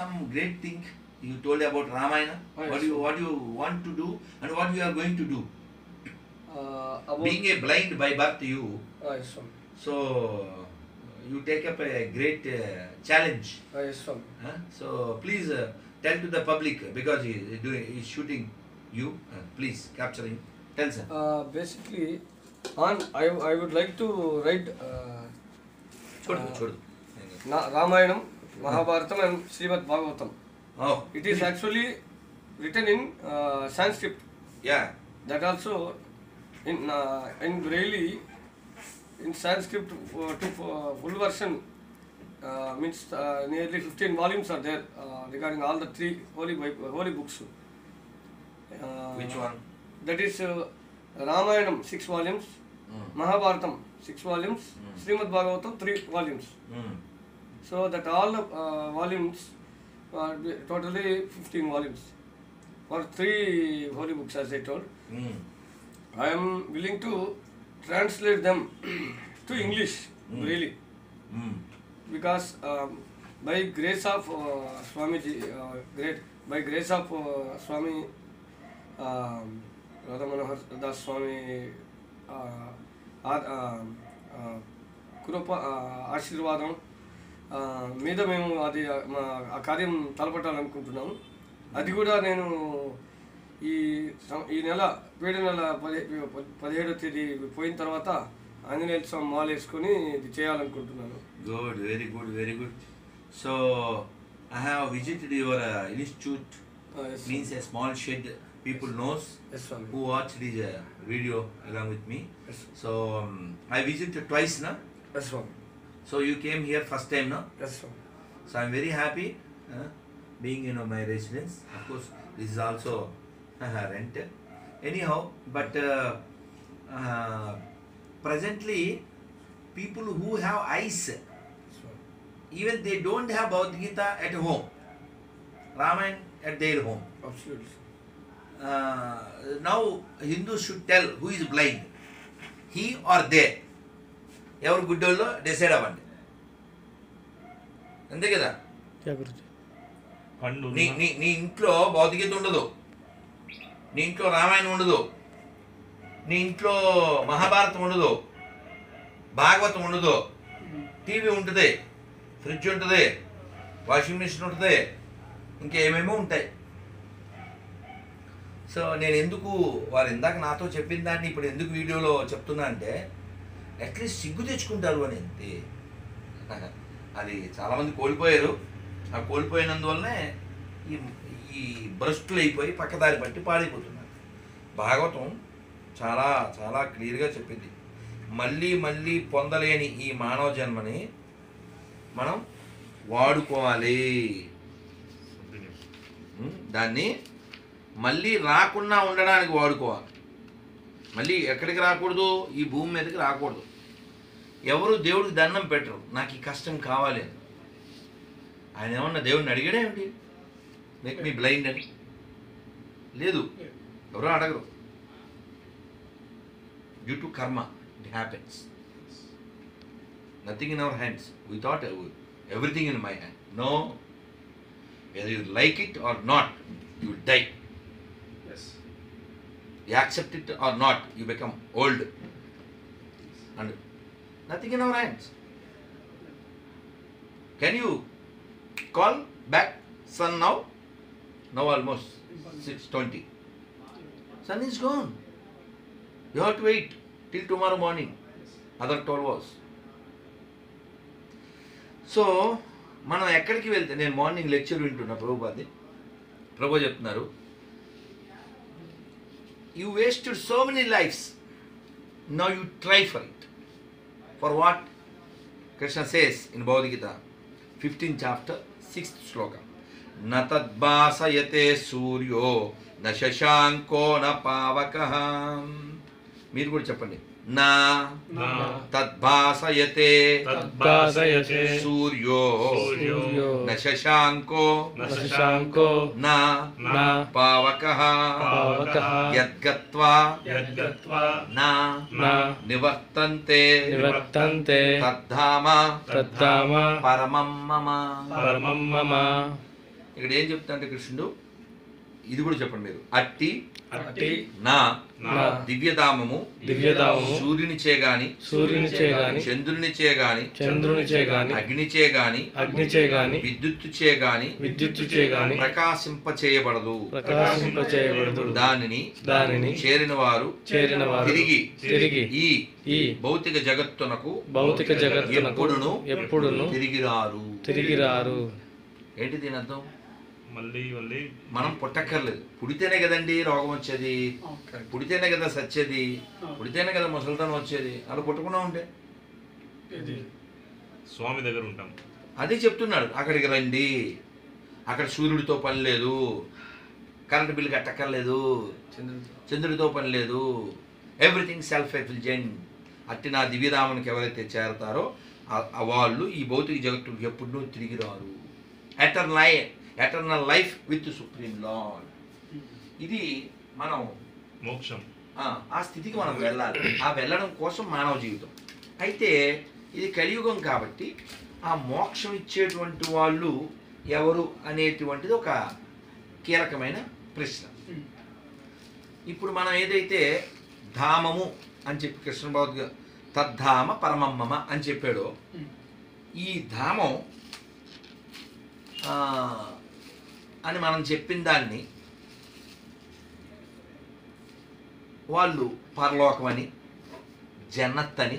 some great thing you told about Ramayana. Oh, yes, what you sir. what you want to do and what you are going to do. Uh, about Being a blind by birth, you uh, yes, Swami. so you take up a great uh, challenge. Uh, yes, Swami. Huh? So please uh, tell to the public uh, because he is doing he is shooting you. Uh, please capture him. Tell sir. Uh, basically, on I, I would like to write uh, Chodu, uh, chodu. Na- Ramayanam, Mahabharatam, and Srimad Bhagavatam. Oh, It is actually written in uh, Sanskrit. yeah. That also in uh, in Braille, in Sanskrit uh, to uh, full version uh, means uh, nearly 15 volumes are there uh, regarding all the three holy Bi- holy books. Uh, Which one? That is uh, Ramayanam six volumes, Mm. Mahabharatam six volumes, Mm. Srimad Bhagavatam three volumes. Mm. So that all the uh, volumes are totally 15 volumes for three holy books as I told. Mm. I am willing to translate them to English Mm. really Mm. because um, by grace of uh, Swamiji, uh, great by grace of uh, Swami um, Radha Manohar Das Swami uh, ఆ- ఆ, ఆ, కృప ఆ, ఆశీర్వాదం ఆ, మీద మేము అది ఆ, మా ఆ కార్యం తలపట్టాలనుకుంటున్నాము అది కూడా నేను ఈ సం- ఈ నెల వేడి నెల పది పదిహేడో తేదీ పోయిన తర్వాత ఆంజనేయ స్వామి మాల వేసుకొని ఇది చేయాలనుకుంటున్నాను Good, very good, very good. So, I have visited your uh, institute. Uh, yes, Means a small shed. People knows yes, Swami. who watched this uh, video along with me. Yes, So um, I visited twice, na. yes, Swami. So you came here first time, no? Yes, Swami. So I'm very happy uh, being you know my residence. Of course, this is also uh, rent. Anyhow, but uh, uh, presently, people who have eyes, Swami. even they don't have Bhagavad Gita at home, Ramayana at their home. Absolutely. Uh, now Hindus should tell who is blind, he or they. ఎవరు గుడ్డోళ్ళు decide అవ్వండి అంతే కదా పండు నీ నీ నీ ఇంట్లో భౌతికత ఉండదు నీ ఇంట్లో రామాయణం ఉండదు నీ ఇంట్లో మహాభారతం ఉండదు భాగవతం ఉండదు టీవీ ఉంటుంది ఫ్రిడ్జ్ ఉంటుంది వాషింగ్ మిషన్ ఉంటుంది ఇంకేమేమో ఉంటాయి సో నేను ఎందుకు వారు ఇందాక నాతో చెప్పిన దాన్ని ఇప్పుడు ఎందుకు వీడియోలో చెప్తున్నా అంటే అట్లీస్ట్ సిగ్గు తెచ్చుకుంటారు అని అంతే అది చాలామంది కోల్పోయారు ఆ కోల్పోయినందువల్లనే ఈ ఈ భ్రష్టులు అయిపోయి పక్కదారి పట్టి పాడైపోతున్నారు భాగవతం చాలా చాలా క్లియర్గా చెప్పింది మళ్ళీ మళ్ళీ పొందలేని ఈ మానవ జన్మని మనం వాడుకోవాలి ఉం? దాన్ని మళ్ళీ రాకుండా ఉండడానికి వాడుకోవాలి మళ్ళీ ఎక్కడికి రాకూడదు ఈ భూమి మీదకి రాకూడదు ఎవరు దేవుడికి దండం పెట్టరు నాకు ఈ కష్టం కావాలి అని ఆయన ఏమన్నా దేవుడిని అడిగాడేమిటి మేక్ మీ బ్లైండ్ అని లేదు ఎవరో అడగరు due to karma it happens nothing in our hands we thought everything in my hand no whether you like it or not you die you accept it or not, you become old. And nothing in our hands. Can you call back sun now? Now almost 6.20. Sun is gone. You have to wait till tomorrow morning. Other 12 hours. So మనం ఎక్కడికి వెళ్తే నేను morning lecture వింటున్నా ప్రభుపాది ప్రభు చెప్తున్నారు you wasted so many lives. Now you try for it. For what? Krishna says in Bhagavad Gita, 15th chapter, 6th sloka. न तद्भासयते सूर्यो न शशाङ्को न पावकः మీరు కూడా చెప్పండి నా నా తద్భాసయతే తద్భాసయతే సూర్యో సూర్యో న శశాంకో న శశాంకో నా నా పావకః పావకః యద్గత్వా యద్గత్వా నా నా నివర్తంతే నివర్తంతే తద్ధామ తద్ధామ పరమం మమ పరమం మమ ఇక్కడ ఏం చెప్తాంటే కృష్ణుడు ఇది కూడా చెప్పండి మీరు అట్టి అట్టి నా నా దివ్యధామము దివ్యధామము సూర్యుని చేగాని సూర్యుని చేగాని చంద్రుని చేగాని చంద్రుని చేగాని అగ్ని చేగాని అగ్ని చేగాని విద్యుత్తు చేగాని విద్యుత్తు చేగాని ప్రకాశింప చేయబడదు ప్రకాశింప చేయబడదు దానిని దానిని చేరిన వారు చేరిన వారు తిరిగి తిరిగి ఈ ఈ భౌతిక జగత్తునకు భౌతిక జగత్తునకు ఎప్పుడును ఎప్పుడును తిరిగి రారు తిరిగి రారు ఏంటి దీని అర్థం మళ్ళీ మళ్ళీ మనం పుట్టక్కర్లేదు పుడితేనే కదండి రోగం వచ్చేది పుడితేనే కదా సచ్చేది పుడితేనే కదా ముసలితనం వచ్చేది అలా పుట్టకుండా ఉంటే స్వామి దగ్గర ఉంటాం అదే చెప్తున్నాడు అక్కడికి రండి అక్కడ సూర్యుడితో పని లేదు కరెంటు బిల్లు కట్టక్కర్లేదు చంద్రుడితో పని లేదు ఎవ్రీథింగ్ సెల్ఫ్ ఎఫిలిజెంట్ అట్టి నా దివ్యరామునికి ఎవరైతే చేరతారో ఆ- ఆ వాళ్ళు ఈ భౌతిక జగత్తుకు ఎప్పుడూ తిరిగి రారు eternal eternal life with supreme lord ఇది మనం మోక్షం ఆ, ఆ స్థితికి మనం వెళ్ళాలి ఆ వెళ్ళడం కోసం మానవ జీవితం అయితే ఇది కలియుగం కాబట్టి ఆ మోక్షం ఇచ్చేటువంటి వాళ్ళు ఎవరు అనేటువంటిది ఒక కీలకమైన ప్రశ్న ఇప్పుడు మనం ఏదైతే ధామము అని చెప్పి కృష్ణ భగవద్గీత తద్ధామ పరమమ్మమ అని చెప్పాడో ఈ ధామం ఆ, అని మనం చెప్పిన దాన్ని వాళ్ళు పరలోకం అని జన్నత్ అని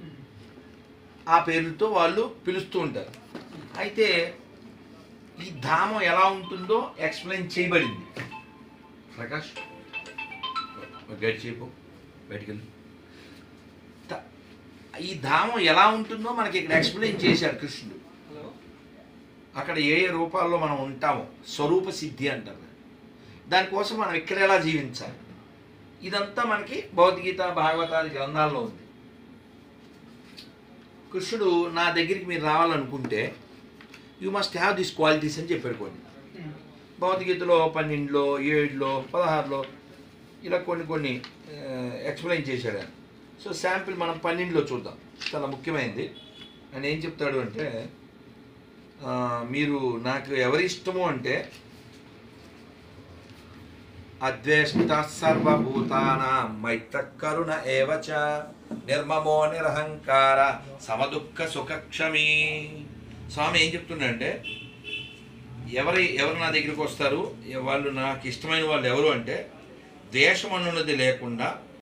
ఆ పేర్లతో వాళ్ళు పిలుస్తూ ఉంటారు అయితే ఈ ధామం ఎలా ఉంటుందో ఎక్స్ప్లెయిన్ చేయబడింది ప్రకాష్ గడి చేయకు బయటికి వెళ్ళు త- ఈ ధామం ఎలా ఉంటుందో మనకి ఇక్కడ ఎక్స్ప్లెయిన్ చేశాడు కృష్ణుడు అక్కడ ఏ ఏ రూపాల్లో మనం ఉంటామో స్వరూప సిద్ధి అంటారు దానికోసం మనం ఇక్కడ ఎలా జీవించాలి ఇదంతా మనకి భగవద్గీత భాగవతాది గ్రంథాల్లో ఉంది కృష్ణుడు నా దగ్గరికి మీరు రావాలనుకుంటే you must have this qualities అని చెప్పాడు కొన్ని భగవద్గీతలో పన్నెండులో ఏడులో పదహారులో ఇలా కొన్ని కొన్ని ఎక్స్ప్లెయిన్ చేశాడు ఆయన సో శాంపిల్ మనం పన్నెండులో చూద్దాం చాలా ముఖ్యమైనది ఆయన ఏం చెప్తాడు అంటే ఆ, మీరు నాకు ఎవరి ఇష్టము అంటే అద్వేష్ట సర్వభూతానాం మైత్ర కరుణ ఏవచ నిర్మమో నిరహంకార సమదుఃఖ సుఖక్షమీ స్వామి ఏం చెప్తుండంటే ఎవరి ఎవరు నా దగ్గరికి వస్తారు వాళ్ళు నాకు ఇష్టమైన వాళ్ళు ఎవరు అంటే ద్వేషం అన్నది లేకుండా